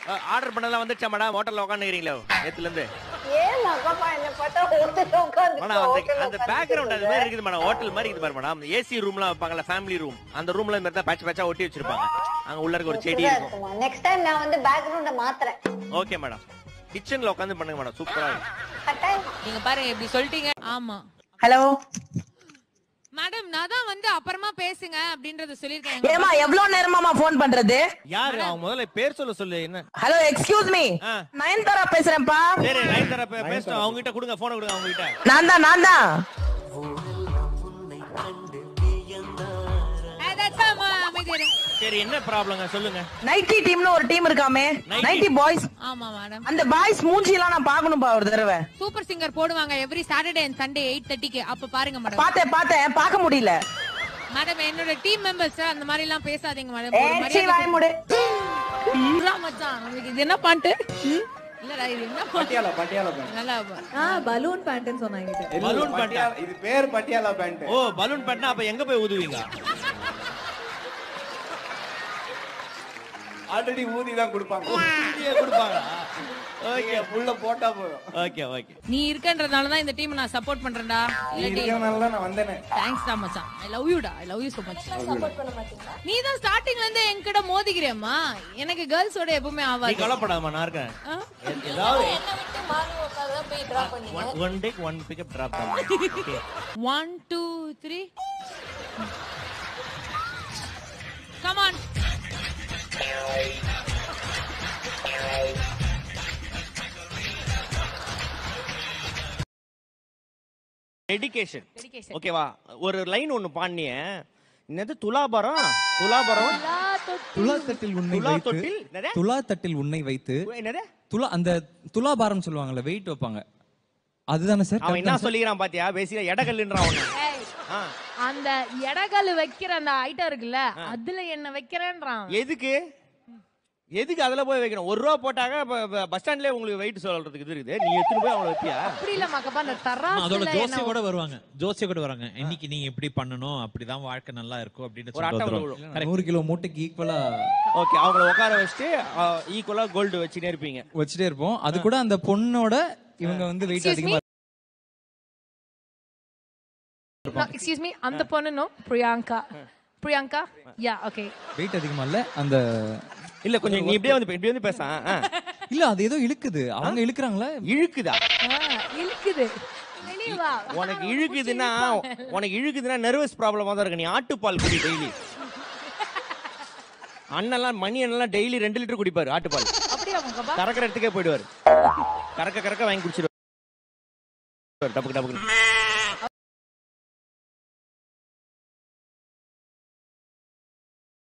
Order பண்ணதெல்லாம் வந்துச்சா madam ஹோட்டல்ல உட்காந்துக்கிறீங்களோ நேத்துல இருந்து ஏன் மகப்பா என்ன பார்த்தா ஹோட்டல்ல உட்காந்து மேடம் அந்த அந்த பேக்ரவுண்ட் அது மாதிரி இருக்குது மேடம் ஹோட்டல் மாதிரி இருக்குது பாரு மேடம் ஏசி ரூம்லாம் வைப்பாங்கல்ல ஃபேமிலி ரூம் அந்த ரூம்ல இந்த மாதிரி தான் பேட்ச் பேட்சா ஒட்டி வச்சிருப்பாங்க அங்க உள்ள இருக்க ஒரு செடி இருக்கும் நெக்ஸ்ட் டைம் நான் வந்து பேக்ரவுண்ட மாத்துறேன் ஓகே மேடம் கிச்சன்ல உட்காந்து பண்ணுங்க மேடம் சூப்பரா இருக்கும் கட்டாயம் நீங்க பாருங்க இப்படி சொல்லிட்டீங்க ஆமா ஹலோ மேடம் நான் தான் வந்து அப்புறமா பேசுங்க அப்படின்றத சொல்லிருக்கேன் ஏமா எவ்வளவு நேரமாமா போன் பண்றது யாரு அவங்க முதல்ல பேர் சொல்ல சொல்லு என்ன ஹலோ எக்ஸ்கியூஸ் மீ ஆ. நயன்தாரா பேசுறேன்ப்பா சரி லைன் தர பேசட்டும் அவங்க கிட்ட கொடுங்க போனை கொடுங்க அவங்க கிட்ட நான் தான் நான் தான் அமைதி இரு. சரி என்ன ப்ராப்ளங்க சொல்லுங்க நைட்டி டீம்னு ஒரு டீம் இருக்காமே Nighty- நைட்டி பாய்ஸ் ஆமா மேடம் அந்த பாய்ஸ் மூஞ்சி எல்லாம் நான் பாக்கணும்பா ஒரு தடவை சூப்பர் சிங்கர் போடுவாங்க every Saturday and Sunday eight தேர்ட்டிக்கு அப்ப பாருங்க மேடம் பார்த்தேன் பார்த்தேன் பார்க்க முடியல மேடம் என்னோட டீம் மெம்பர்ஸ் அந்த மாதிரி எல்லாம் பேசாதீங்க மேடம் ஏ, ஒரு சீ, மரியாதை வாய் மூடு. கொடுங்க. மச்சான் நம்மளுக்கு இது என்ன பாட்டு இல்லடா இது என்ன பாட்டு பட்டியாலா பட்டியாலா பேண்ட் நல்லா ஆ பலூன் பேண்ட்னு சொன்னாங்க பலூன் பேண்டா இது பேர் பட்டியாலா பேண்ட் ஓ பலூன் பேண்ட்னா அப்ப எங்க போய் ஊதுவீங்க ஆல்ரெடி ஊதி தான் கொடுப்பாங்க ஊதியே கொடுப்பாங்களா ஓகே உள்ள போட்டா போதும் ஓகே ஓகே நீ இருக்கன்றதுனால தான் இந்த டீம் நான் சப்போர்ட் பண்றேன்டா நீ இல்லாட்டி இருக்கிறனால தான் நான் வந்தேனே தேங்க்ஸ் டா மச்சான் ஐ லவ் யூ டா I love you so much நீ தான் ஸ்டார்டிங்ல இருந்து என்கிட்ட மோதிக்கிறேம்மா எனக்கு கேர்ள்ஸோட எப்பவுமே நீ ஆவாது கவலைப்படாதம்மா நான் இருக்கேன் ஆ? எ- ஏதாவது என்ன விட்டு மாறி உட்காந்து போய் டிராப் பண்ணீங்க one take one pickup drop okay one two three come on dedication Dedication. ஓகேவா ஒரு லைன் ஒன்னு பாண்டிய என்னது துலாபரம் துலாபரம் துலா தட்டில் உன்னை துலா வைத்து தொட்டில் என்னது? துலா தட்டில் உன்னை வைத்து என்னது துலா அந்த துலாபாரம் சொல்லுவாங்கல்ல வெயிட் வைப்பாங்க அதுதானே சார் அவன் என்ன சொல்லிக்கிறான் பாத்தியா பேசிக்கா எடகல்லுன்றான் அவன ஆ. அந்த எடகால் வைக்கிற அந்த ஐட்டம் இருக்குல்ல அதுல என்ன வைக்கிறேன்றான் எதுக்கு எதுக்கு அதுல போய் வைக்கணும் ஒரு ரூபா போட்டாங்க பஸ் ஸ்டாண்ட்லயே உங்களுக்கு வெயிட் சொல்றதுக்கு இது இருக்குது நீ எத்தனை போய் அவங்கள வைப்பியா அப்படி இல்ல மக்கப்பா அந்த அதோட தராசுல ஜோசிய கூட என்ன வருவாங்க ஜோசிய கூட வராங்க இன்னைக்கு நீங்க இப்படி பண்ணணும் அப்படிதான் வாழ்க்கை நல்லா இருக்கும் அப்படின்னு ஒரு சொல்லிட்டு அட்டை வந்துருவாங்க. விழும். நூறு கிலோ மூட்டைக்கு ஈக்குவலா ஓகே அவங்கள உட்கார வச்சுட்டு ஈக்குவலா கோல்டு வச்சுட்டே இருப்பீங்க வச்சுட்டே இருப்போம் அது கூட அந்த பொண்ணோட இவங்க வந்து வெயிட் Excuse me? அதிகமா எக்ஸ்கியூஸ் மீ அந்த பொண்ணு no Priyanka Priyanka yeah okay wait அதிகமா இல்ல அந்த இல்ல கொஞ்சம் நீ இப்படியே வந்து இப்படி வந்து பேச ஆ. இல்ல அது ஏதோ இழுக்குது அவங்க இழுக்குறாங்களா இழுக்குதா இழுக்குது வெளிய வா உனக்கு இழுக்குதுன்னா உனக்கு இழுக்குதுன்னா நர்வஸ் ப்ராப்ளமா தான் இருக்கு நீ ஆட்டுப்பால் குடி டெய்லி அண்ணெல்லாம் மணி அண்ணெல்லாம் டெய்லி ரெண்டு லிட்டர் குடிப்பாரு ஆட்டுப்பால் அப்படியா மக்கப்பா கறக்கிற இடத்துக்கே போயிடுவாரு கறக்க கறக்க வாங்கி குடிச்சிடுவாரு டப்புக்கு டப்புக்கு